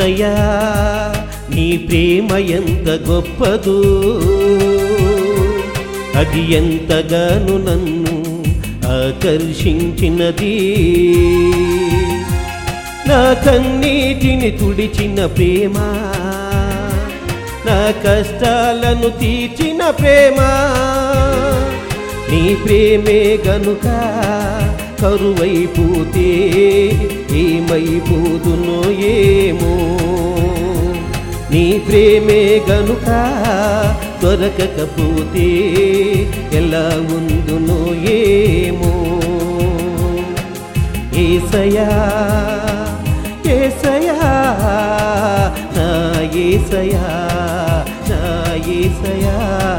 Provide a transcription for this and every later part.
ఏసయ్యా నీ ప్రేమ ఎంత గొప్పదు అది ఎంతగాను నన్ను ఆకర్షించినది నా కన్నీటిని తుడిచిన ప్రేమ నా కష్టాలను తీర్చిన ప్రేమ నీ ప్రేమే గనుక కరువైపోతే ఏమైపోదునో ఏమో నీ ప్రేమే గనుక దొరకకపోతే ఎలా ఉందునో ఏమో ఏసయా ఏసయా నా ఏసయా నా ఏసయా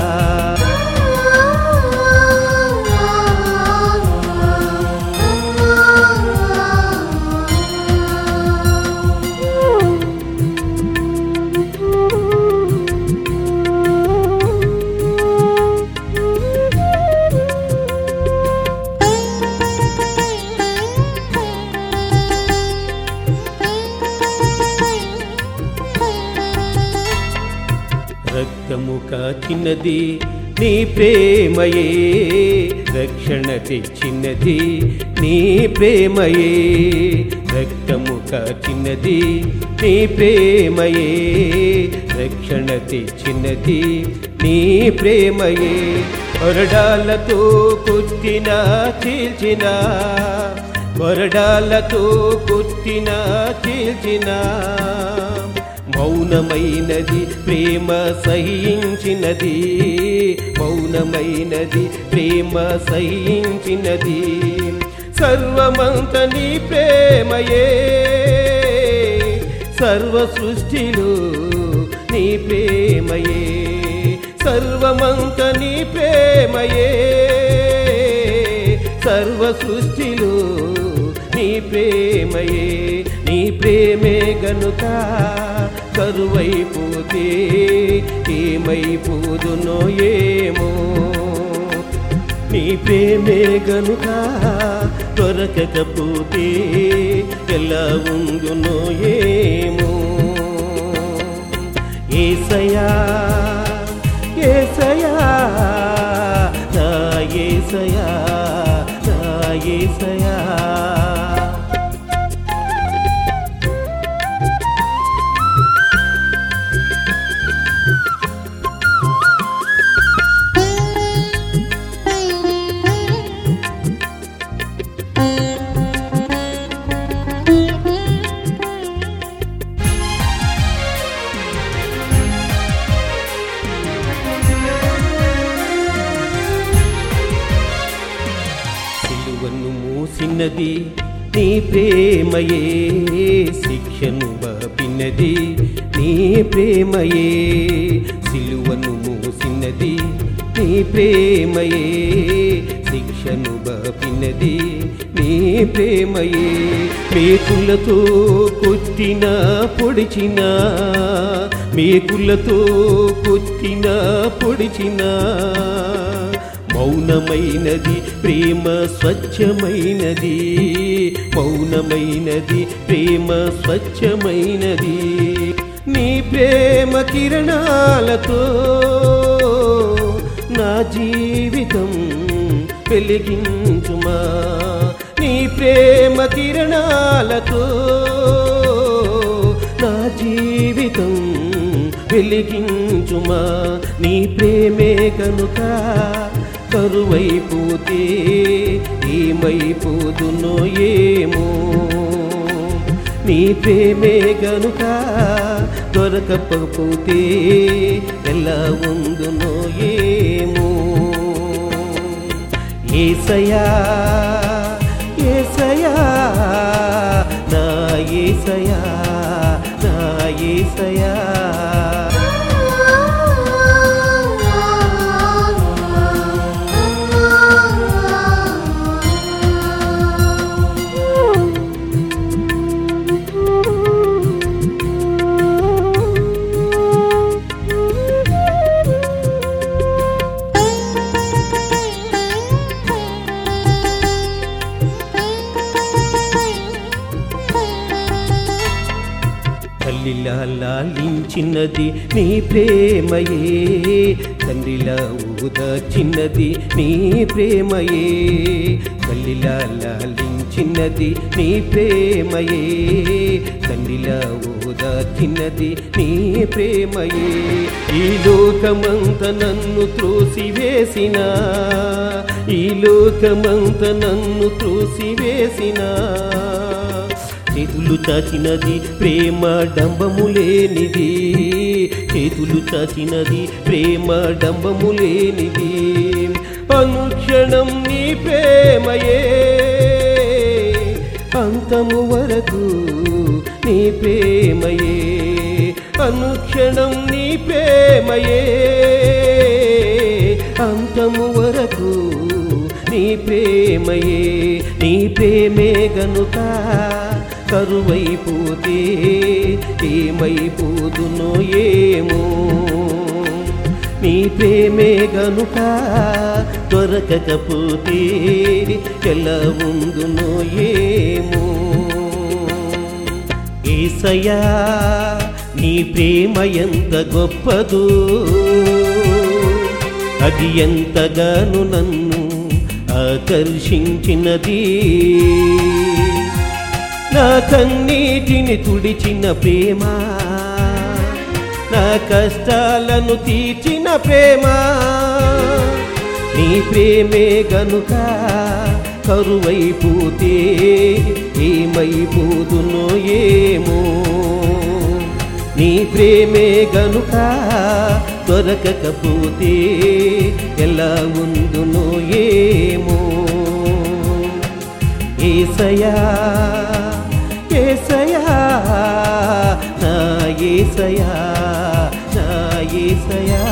రక్తము కాచినది నీ ప్రేమయే రక్షణ తెచ్చినది నీ ప్రేమయే రక్తము కాచినది నీ ప్రేమయే రక్షణ తెచ్చినది నీ ప్రేమయే కొరడాలతో కుట్టిన చీల్చిన కొరడాలతో కుట్టిన చీల్చిన మౌనమైనది ప్రేమ సహించినది మౌనమైనది ప్రేమ సహించినది సర్వమంత నీ ప్రేమయే సర్వ సృష్టిలో నీ ప్రేమయే సర్వమంత నీ ప్రేమయే సర్వ సృష్టిలో నీ ప్రేమయే నీ ప్రేమే గనుక కరువైపోతే ఏమైపోదునో ఏమో నీ ప్రేమే గనుక దొరకకపోతే ఎలా ఉందునో ఏమో ఏసయా ఏసయా నా ఏసయా నా ఏసయా సిలువను మూసినది నీ ప్రేమయే శిక్షను బాపినది నీ ప్రేమయే సిలువను మూసినది నీ ప్రేమయే శిక్షను బాపినది నీ ప్రేమయే మేకులతో కొట్టిన పొడిచిన మేకులతో కొట్టిన పొడిచిన మౌనమైనది ప్రేమ స్వచ్ఛమైనది మౌనమైనది ప్రేమ స్వచ్ఛమైనది నీ ప్రేమ కిరణాలతో నా జీవితం వెలిగించుమా నీ ప్రేమ కిరణాలతో నా జీవితం వెలిగించుమా నీ ప్రేమే కనుక కరువైపోతే ఏమైపోదునో ఏమో నీ ప్రేమే గనుక దొరకకపోతే ఎలా ఉందునో ఏమో ఏసయా ఏసయా నా ఏసయా నా ఏసయా తల్లిలా లాలించినది నీ ప్రేమయే తండ్రిలా ఊదాచిన్నది నీ ప్రేమయే తల్లిలా లాలించినది నీ ప్రేమయే తండ్రిలా ఊదాచిన్నది నీ ప్రేమయే ఈ లోకమంత నన్ను త్రోసివేసిన ఈ లోకమంత నన్ను త్రోసివేసిన చేతులు చాచినది ప్రేమ డంబము లేనిది చేతులు చాచినది ప్రేమ డంబము లేనిది అనుక్షణం నీ ప్రేమయే అంతము వరకు నీ ప్రేమయే అనుక్షణం నీ ప్రేమయే అంతము వరకు నీ ప్రేమయే నీ ప్రేమే గనుక కరువైపోతే ఏమైపోదునో ఏమో నీ ప్రేమే గనుక దొరకకపోతే ఎలా ఉందునో ఏమో ఏసయ్యా నీ ప్రేమ ఎంత గొప్పదో అది ఎంతగానో నన్ను ఆకర్షించినది నా కన్నీటిని తుడిచిన ప్రేమ నా కష్టాలను తీర్చిన ప్రేమ నీ ప్రేమే గనుక కరువైపోతే ఏమైపోదునో ఏమో నీ ప్రేమే గనుక దొరకకపోతే ఎలా ఉందునో ఏమో ఏసయా ఏసయా నా ఏసయా నా ఏసయా